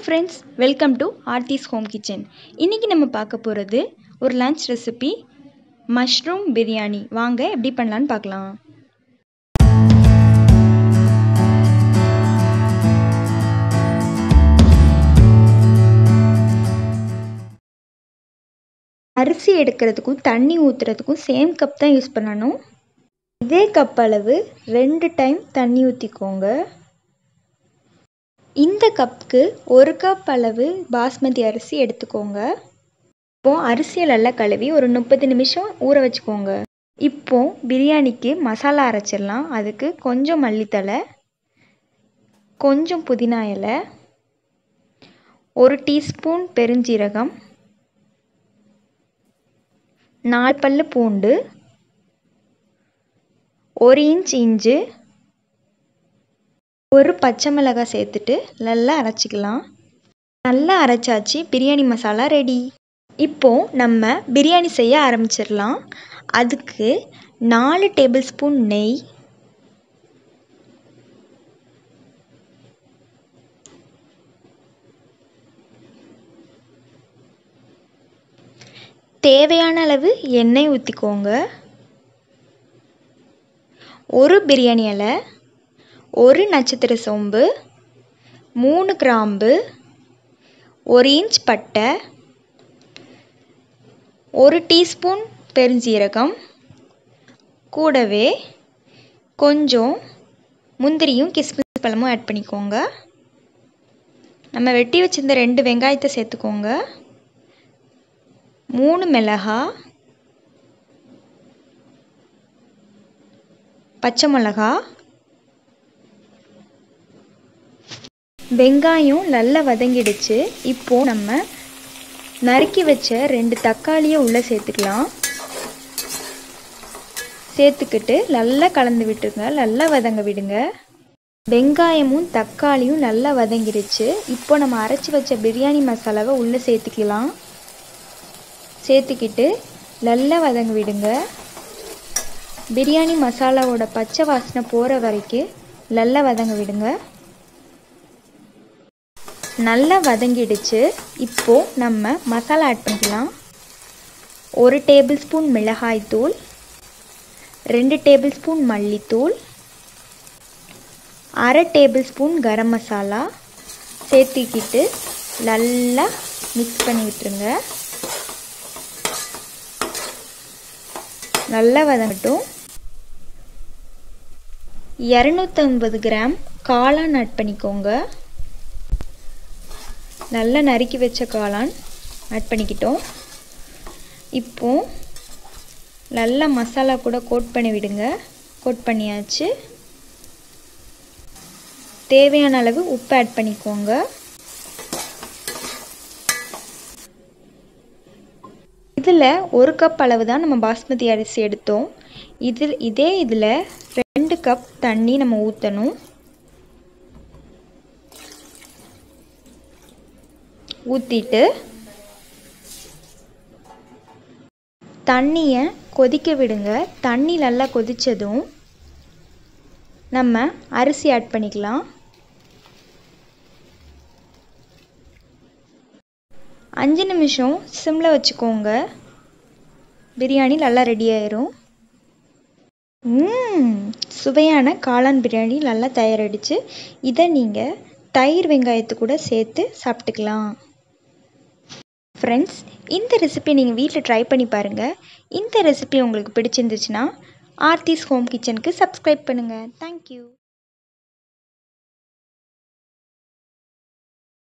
friends welcome to Aarthi's home kitchen இன்றைக்கி நம்ம பார்க்க போகிறது ஒரு லன்ச் ரெசிபி மஷ்ரூம் பிரியாணி வாங்க எப்படி பண்ணலான்னு பார்க்கலாம் அரிசி எடுக்கிறதுக்கும் தண்ணி ஊற்றுறதுக்கும் சேம் கப் தான் யூஸ் பண்ணணும் இதே கப் அளவு ரெண்டு டைம் தண்ணி ஊற்றிக்கோங்க இந்த கப்புக்கு ஒரு கப் அளவு பாஸ்மதி அரிசி எடுத்துக்கோங்க இப்போ அரிசியை நல்லா கழுவி ஒரு முப்பது நிமிஷம் ஊற வச்சுக்கோங்க இப்போ பிரியாணிக்கு மசாலா அரைச்சிடலாம் அதுக்கு கொஞ்சம் மல்லித்தலை கொஞ்சம் புதினா இலை ஒரு டீஸ்பூன் பெருஞ்சீரகம் நாலு பல்லு பூண்டு ஒரு இன்ச் இஞ்சி ஒரு பச்சை மிளகாய் சேர்த்துட்டு நல்லா அரைச்சிக்கலாம் நல்லா அரைச்சாச்சு பிரியாணி மசாலா ரெடி இப்போது நம்ம பிரியாணி செய்ய ஆரம்பிச்சிடலாம் அதுக்கு நாலு டேபிள் ஸ்பூன் நெய் தேவையான அளவு எண்ணெய் ஊற்றிக்கோங்க ஒரு பிரியாணி இலை ஒரு நட்சத்திர சோம்பு மூணு கிராம்பு ஒரு இன்ச் பட்டை ஒரு டீஸ்பூன் பெருஞ்சீரகம் கூடவே கொஞ்சம் முந்திரியும் கிஸ்மிஸ் பழமும் ஆட் பண்ணிக்கோங்க நம்ம வெட்டி வச்சிருந்த ரெண்டு வெங்காயத்தை சேர்த்துக்கோங்க மூணு மிளகா பச்சை மிளகா வெங்காயம் நல்லா வதங்கிடுச்சு இப்போது நம்ம நறுக்கி வச்ச ரெண்டு தக்காளியை உள்ளே சேர்த்துக்கலாம் சேர்த்துக்கிட்டு நல்லா கலந்து விட்டுருங்க நல்லா வதங்க விடுங்க வெங்காயமும் தக்காளியும் நல்லா வதங்கிடுச்சு இப்போ நம்ம அரைச்சி வச்ச பிரியாணி மசாலாவை உள்ளே சேர்த்துக்கலாம் சேர்த்துக்கிட்டு நல்லா வதங்க விடுங்க பிரியாணி மசாலாவோட பச்சை வாசனை போகிற வரைக்கும் நல்லா வதங்க விடுங்க நல்லா வதங்கிடுச்சு இப்போது நம்ம மசாலா ஆட் பண்ணிக்கலாம் ஒரு டேபிள் ஸ்பூன் மிளகாய்த்தூள் ரெண்டு டேபிள் ஸ்பூன் மல்லித்தூள் அரை டேபிள் ஸ்பூன் கரம் மசாலா சேர்த்துக்கிட்டு நல்லா மிக்ஸ் பண்ணி விட்டுருங்க நல்லா வதங்கட்டும் இரநூத்தம்பது கிராம் காளான் ஆட் பண்ணிக்கோங்க நல்லா நறுக்கி வச்ச காளான் ஆட் பண்ணிக்கிட்டோம் இப்போ நல்லா மசாலா கூட கோட் பண்ணி விடுங்க கோட் பண்ணியாச்சு தேவையான அளவு உப்பு ஆட் பண்ணிக்கோங்க இதில் ஒரு கப் அளவு தான் நம்ம பாஸ்மதி அரிசி எடுத்தோம் இதில் இதே இதில் ரெண்டு கப் தண்ணி நம்ம ஊற்றணும் ஊற்றிட்டு தண்ணியை கொதிக்க விடுங்க தண்ணி நல்லா கொதித்ததும் நம்ம அரிசி ஆட் பண்ணிக்கலாம் அஞ்சு நிமிஷம் சிம்மில் வச்சுக்கோங்க பிரியாணி நல்லா ரெடி ஆயிரும் சுவையான காளான் பிரியாணி நல்லா தயாராகிடுச்சு இதை நீங்கள் தயிர் வெங்காயத்து கூட சேர்த்து சாப்பிட்டுக்கலாம் ஃப்ரெண்ட்ஸ் இந்த ரெசிபி நீங்கள் வீட்டில் ட்ரை பண்ணி பாருங்கள் இந்த ரெசிபி உங்களுக்கு பிடிச்சிருந்துச்சுன்னா ஆர்த்திஸ் ஹோம் கிச்சனுக்கு சப்ஸ்கிரைப் பண்ணுங்கள் தேங்க்யூ